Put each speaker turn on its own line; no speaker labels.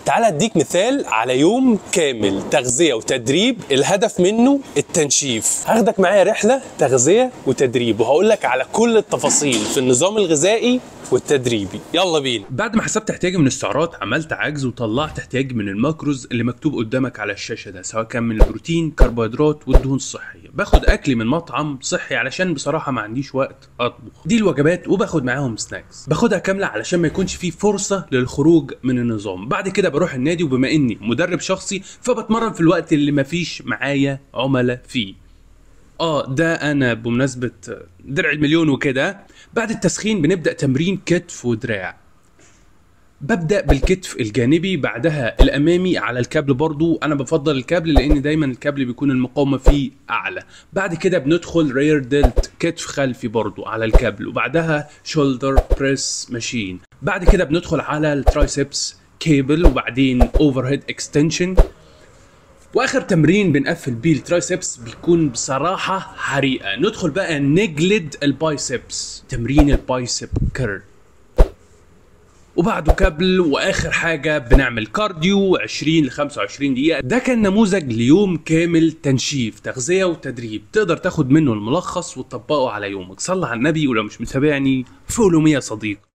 تعال اديك مثال على يوم كامل تغذيه وتدريب الهدف منه التنشيف هاخدك معايا رحله تغذيه وتدريب وهقول لك على كل التفاصيل في النظام الغذائي والتدريبي يلا بينا
بعد ما حسبت احتياجي من السعرات عملت عجز وطلعت احتياجي من الماكروز اللي مكتوب قدامك على الشاشه ده سواء كان من البروتين كربوهيدرات والدهون الصحيه باخد اكلي من مطعم صحي علشان بصراحه ما عنديش وقت اطبخ دي الوجبات وباخد معاهم سناكس باخدها كامله علشان ما يكونش في فرصه للخروج من النظام بعد كده بروح النادي وبما اني مدرب شخصي فبتمرن في الوقت اللي مفيش معايا عملاء فيه اه ده انا بمناسبه درع المليون وكده بعد التسخين بنبدا تمرين كتف ودراع ببدا بالكتف الجانبي بعدها الامامي على الكابل برضو انا بفضل الكابل لان دايما الكابل بيكون المقاومه فيه اعلى بعد كده بندخل رير ديلت كتف خلفي برضو على الكابل وبعدها شولدر بريس ماشين بعد كده بندخل على الترايسبس كيبل وبعدين اوفر هيد اكستنشن واخر تمرين بنقفل بيه الترايسبس بيكون بصراحه حريقه ندخل بقى نجلد البايسبس تمرين البايسب كيرل وبعده كابل واخر حاجه بنعمل كارديو 20 ل 25 دقيقه ده كان نموذج ليوم كامل تنشيف تغذيه وتدريب تقدر تاخد منه الملخص وتطبقه على يومك صلى على النبي ولو مش متابعني فولو مية صديق